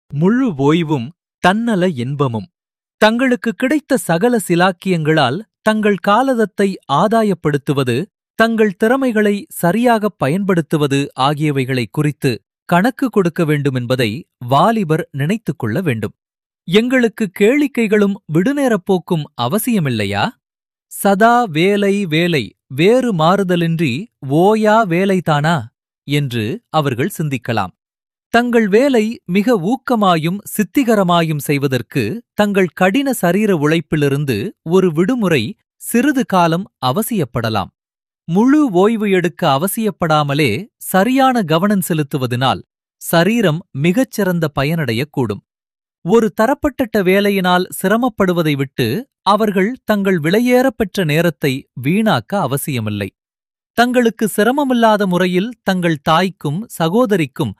முழு ஓய்வும் தன்னல இன்பமும் தங்களுக்கு கிடைத்த சகல சிலாக்கியங்களால் தங்கள் காலதத்தை ஆதாயப்படுத்துவது தங்கள் திறமைகளை சரியாகப் பயன்படுத்துவது ஆகியவைகளை குறித்து கணக்கு கொடுக்க வேண்டுமென்பதை வாலிபர் நினைத்துக் கொள்ள வேண்டும் எங்களுக்கு கேளிக்கைகளும் விடுநேரப் போக்கும் அவசியமில்லையா சதா வேலை வேலை வேறு மாறுதலின்றி ஓயா வேலைதானா என்று அவர்கள் சிந்திக்கலாம் தங்கள் வேலை மிக ஊக்கமாயும் சித்திகரமாயும் செய்வதற்கு தங்கள் கடின சரீர உழைப்பிலிருந்து ஒரு விடுமுறை சிறிது காலம் அவசியப்படலாம் முழு ஓய்வு எடுக்க அவசியப்படாமலே சரியான கவனம் செலுத்துவதனால் சரீரம் மிகச்சிறந்த பயனடையக்கூடும் ஒரு தரப்பட்ட வேலையினால் சிரமப்படுவதை விட்டு அவர்கள் தங்கள் விலையேறப் பெற்ற நேரத்தை வீணாக்க அவசியமில்லை தங்களுக்கு சிரமமில்லாத முறையில் தங்கள் தாய்க்கும் சகோதரிக்கும்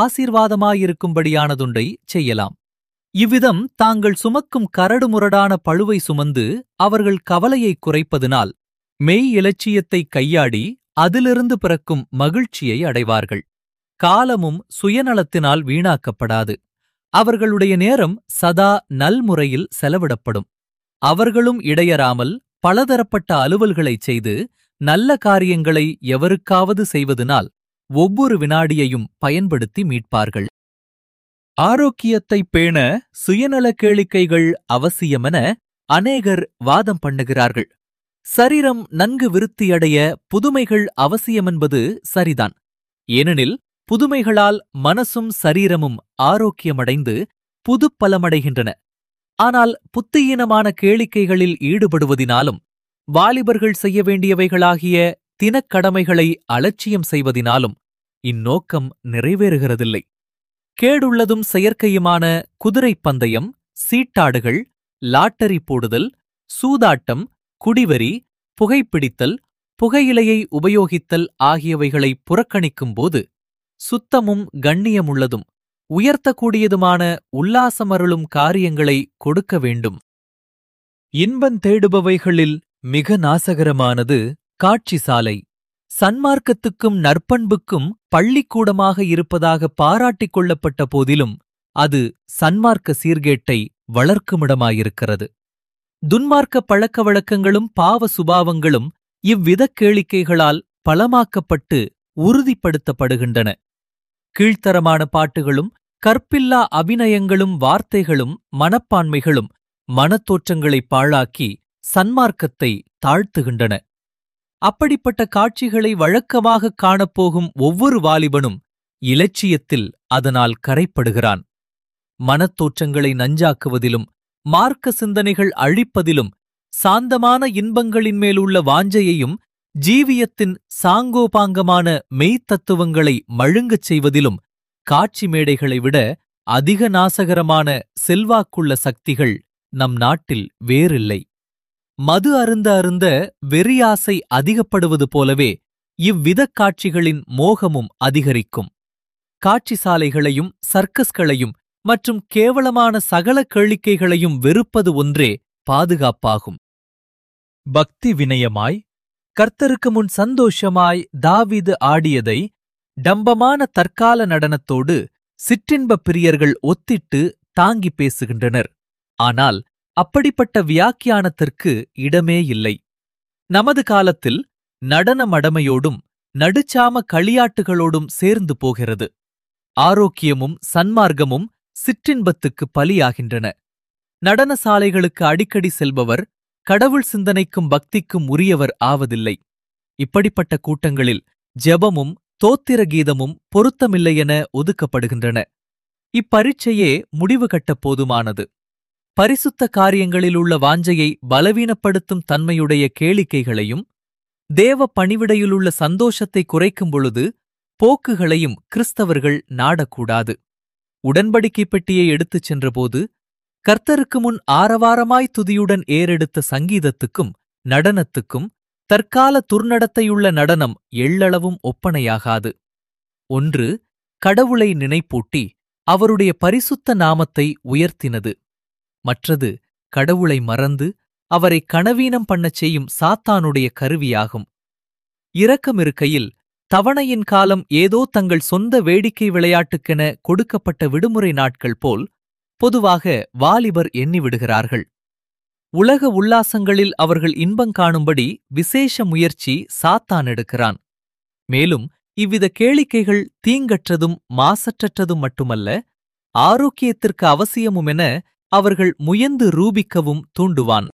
ஆசீர்வாதமாயிருக்கும்படியானதொன்றை செய்யலாம் இவ்விதம் தாங்கள் சுமக்கும் கரடுமுரடான பழுவை சுமந்து அவர்கள் கவலையை குறைப்பதினால் மெய் இலட்சியத்தை கையாடி அதிலிருந்து பிறக்கும் மகிழ்ச்சியை அடைவார்கள் காலமும் சுயநலத்தினால் வீணாக்கப்படாது அவர்களுடைய நேரம் சதா நல்முறையில் செலவிடப்படும் அவர்களும் இடையறாமல் பலதரப்பட்ட அலுவல்களைச் செய்து நல்ல காரியங்களை எவருக்காவது செய்வதனால் ஒவ்வொரு வினாடியையும் பயன்படுத்தி மீட்பார்கள் ஆரோக்கியத்தை பேண சுயநல கேளிக்கைகள் அவசியமென அநேகர் வாதம் பண்ணுகிறார்கள் சரீரம் நன்கு விருத்தியடைய புதுமைகள் அவசியமென்பது சரிதான் ஏனெனில் புதுமைகளால் மனசும் சரீரமும் ஆரோக்கியமடைந்து புதுப்பலமடைகின்றன ஆனால் புத்தியீனமான கேளிக்கைகளில் ஈடுபடுவதினாலும் வாலிபர்கள் செய்ய வேண்டியவைகளாகிய தினக்கடமைகளை அலட்சியம் செய்வதினாலும் இந்நோக்கம் நிறைவேறுகிறதில்லை கேடுள்ளதும் செயற்கையுமான குதிரைப் பந்தயம் சீட்டாடுகள் லாட்டரி போடுதல் சூதாட்டம் குடிவரி புகைப்பிடித்தல் புகையிலையை உபயோகித்தல் ஆகியவைகளை புறக்கணிக்கும்போது சுத்தமும் கண்ணியமுள்ளதும் உயர்த்தக்கூடியதுமான உல்லாசமருளும் காரியங்களை கொடுக்க வேண்டும் இன்பந் தேடுபவைகளில் மிக நாசகரமானது காட்சி சாலை சன்மார்க்கத்துக்கும் நற்பண்புக்கும் பள்ளிக்கூடமாக இருப்பதாக பாராட்டிக் கொள்ளப்பட்ட போதிலும் அது சன்மார்க்க சீர்கேட்டை வளர்க்குமிடமாயிருக்கிறது துன்மார்க்க பழக்க வழக்கங்களும் பாவ சுபாவங்களும் இவ்விதக் கேளிக்கைகளால் பலமாக்கப்பட்டு உறுதிப்படுத்தப்படுகின்றன கீழ்த்தரமான பாட்டுகளும் கற்பில்லா அபிநயங்களும் வார்த்தைகளும் மனப்பான்மைகளும் மனத்தோற்றங்களை பாழாக்கி சன்மார்க்கத்தை தாழ்த்துகின்றன அப்படிப்பட்ட காட்சிகளை வழக்கமாகக் காணப்போகும் ஒவ்வொரு வாலிபனும் இலட்சியத்தில் அதனால் கரைப்படுகிறான் மனத்தோற்றங்களை நஞ்சாக்குவதிலும் மார்க்க சிந்தனைகள் அழிப்பதிலும் சாந்தமான இன்பங்களின் மேலுள்ள வாஞ்சையையும் ஜீவியத்தின் சாங்கோபாங்கமான மெய்த்தத்துவங்களை மழுங்கச் செய்வதிலும் காட்சி மேடைகளை விட அதிக நாசகரமான செல்வாக்குள்ள சக்திகள் நம் நாட்டில் வேறில்லை மது அருந்த அருந்த வெறியாசை அதிகப்படுவது போலவே இவ்விதக் காட்சிகளின் மோகமும் அதிகரிக்கும் காட்சி சாலைகளையும் சர்க்கஸ்களையும் மற்றும் கேவலமான சகல கேளிக்கைகளையும் வெறுப்பது ஒன்றே பாதுகாப்பாகும் பக்தி வினயமாய் கர்த்தருக்கு முன் சந்தோஷமாய் தாவீது ஆடியதை டம்பமான தற்கால நடனத்தோடு சிற்றின்பப் பிரியர்கள் ஒத்திட்டு தாங்கி பேசுகின்றனர் ஆனால் அப்படிப்பட்ட வியாக்கியானத்திற்கு இடமே இல்லை நமது காலத்தில் நடன மடமையோடும் நடுச்சாம களியாட்டுகளோடும் சேர்ந்து போகிறது ஆரோக்கியமும் சன்மார்க்கமும் சிற்றின்பத்துக்கு பலியாகின்றன நடன சாலைகளுக்கு அடிக்கடி செல்பவர் கடவுள் சிந்தனைக்கும் பக்திக்கும் உரியவர் ஆவதில்லை இப்படிப்பட்ட கூட்டங்களில் ஜெபமும் தோத்திர கீதமும் பொருத்தமில்லையென ஒதுக்கப்படுகின்றன இப்பரீட்சையே முடிவு கட்டப் போதுமானது பரிசுத்த காரியங்களில் உள்ள வாஞ்சையை பலவீனப்படுத்தும் தன்மையுடைய கேளிக்கைகளையும் தேவ பணிவிடையிலுள்ள சந்தோஷத்தை குறைக்கும் பொழுது போக்குகளையும் கிறிஸ்தவர்கள் நாடக்கூடாது உடன்படிக்கை பெட்டியை எடுத்துச் சென்றபோது கர்த்தருக்கு முன் ஆரவாரமாய் துதியுடன் ஏறெடுத்த சங்கீதத்துக்கும் நடனத்துக்கும் தற்கால துர்நடத்தையுள்ள நடனம் எள்ளளவும் ஒப்பனையாகாது ஒன்று கடவுளை நினைப்பூட்டி அவருடைய பரிசுத்த நாமத்தை உயர்த்தினது மற்றது கடவுளை மறந்து அவரை கனவீனம் பண்ணச் செய்யும் சாத்தானுடைய கருவியாகும் இரக்கமிருக்கையில் தவணையின் காலம் ஏதோ தங்கள் சொந்த வேடிக்கை விளையாட்டுக்கென கொடுக்கப்பட்ட விடுமுறை நாட்கள் போல் பொதுவாக வாலிபர் எண்ணிவிடுகிறார்கள் உலக உல்லாசங்களில் அவர்கள் இன்பங் காணும்படி விசேஷ முயற்சி சாத்தான் எடுக்கிறான் மேலும் இவ்வித கேளிக்கைகள் தீங்கற்றதும் மாசற்றதும் மட்டுமல்ல ஆரோக்கியத்திற்கு அவசியமுமென அவர்கள் முயந்து ரூபிக்கவும் தூண்டுவான்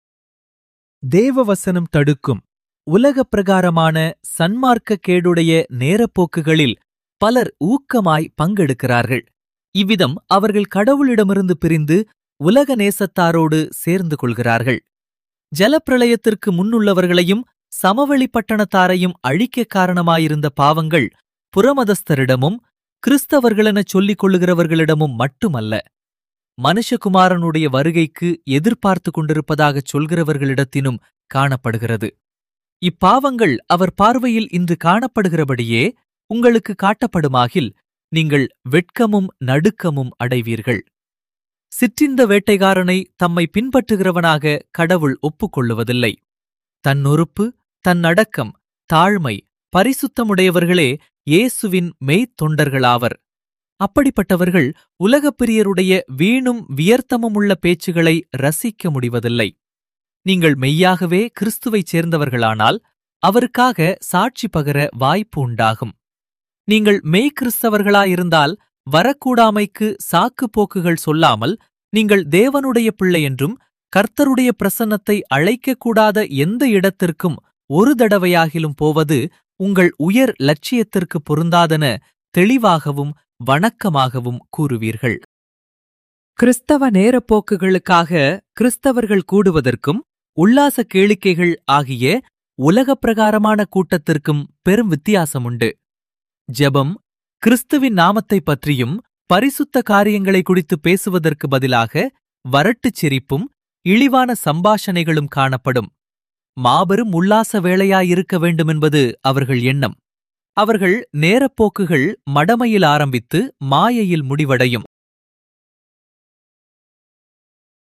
தேவவசனம் தடுக்கும் உலக பிரகாரமான சன்மார்க்க கேடுடைய நேரப்போக்குகளில் பலர் ஊக்கமாய் பங்கெடுக்கிறார்கள் இவ்விதம் அவர்கள் கடவுளிடமிருந்து பிரிந்து உலக நேசத்தாரோடு சேர்ந்து கொள்கிறார்கள் ஜலப்பிரளயத்திற்கு முன்னுள்ளவர்களையும் சமவெளி பட்டணத்தாரையும் அழிக்க காரணமாயிருந்த பாவங்கள் புறமதஸ்தரிடமும் கிறிஸ்தவர்களெனச் சொல்லிக் கொள்ளுகிறவர்களிடமும் மட்டுமல்ல மனுஷகுமாரனுடைய வருகைக்கு எதிர்பார்த்து கொண்டிருப்பதாகச் சொல்கிறவர்களிடத்தினும் காணப்படுகிறது இப்பாவங்கள் அவர் பார்வையில் இன்று காணப்படுகிறபடியே உங்களுக்கு காட்டப்படுமாகில் நீங்கள் வெட்கமும் நடுக்கமும் அடைவீர்கள் சிற்றிந்த வேட்டைகாரனை தம்மை பின்பற்றுகிறவனாக கடவுள் ஒப்புக்கொள்ளுவதில்லை தன் நொறுப்பு தன் அடக்கம் தாழ்மை பரிசுத்தமுடையவர்களே இயேசுவின் மெய்த்தொண்டர்களாவர் அப்படிப்பட்டவர்கள் உலகப் பிரியருடைய வீணும் வியர்த்தமுமுள்ள பேச்சுகளை ரசிக்க முடிவதில்லை நீங்கள் மெய்யாகவே கிறிஸ்துவைச் சேர்ந்தவர்களானால் அவருக்காக சாட்சி பகர வாய்ப்பு உண்டாகும் நீங்கள் மெய் கிறிஸ்தவர்களாயிருந்தால் வரக்கூடாமைக்கு சாக்கு போக்குகள் சொல்லாமல் நீங்கள் தேவனுடைய பிள்ளை என்றும் கர்த்தருடைய பிரசன்னத்தை அழைக்கக்கூடாத எந்த இடத்திற்கும் ஒரு தடவையாகிலும் போவது உங்கள் உயர் லட்சியத்திற்கு பொருந்தாதென தெளிவாகவும் வணக்கமாகவும் கூறுவீர்கள் கிறிஸ்தவ நேரப்போக்குகளுக்காக கிறிஸ்தவர்கள் கூடுவதற்கும் உல்லாச கேளிக்கைகள் ஆகிய உலகப் பிரகாரமான கூட்டத்திற்கும் பெரும் வித்தியாசமுண்டு ஜெபம் கிறிஸ்துவின் நாமத்தைப் பற்றியும் பரிசுத்த காரியங்களை குறித்து பேசுவதற்கு பதிலாக வரட்டுச் சிரிப்பும் இழிவான சம்பாஷணைகளும் காணப்படும் மாபெரும் உல்லாச வேளையாயிருக்க வேண்டுமென்பது அவர்கள் எண்ணம் அவர்கள் நேரப்போக்குகள் மடமையில் ஆரம்பித்து மாயையில் முடிவடையும்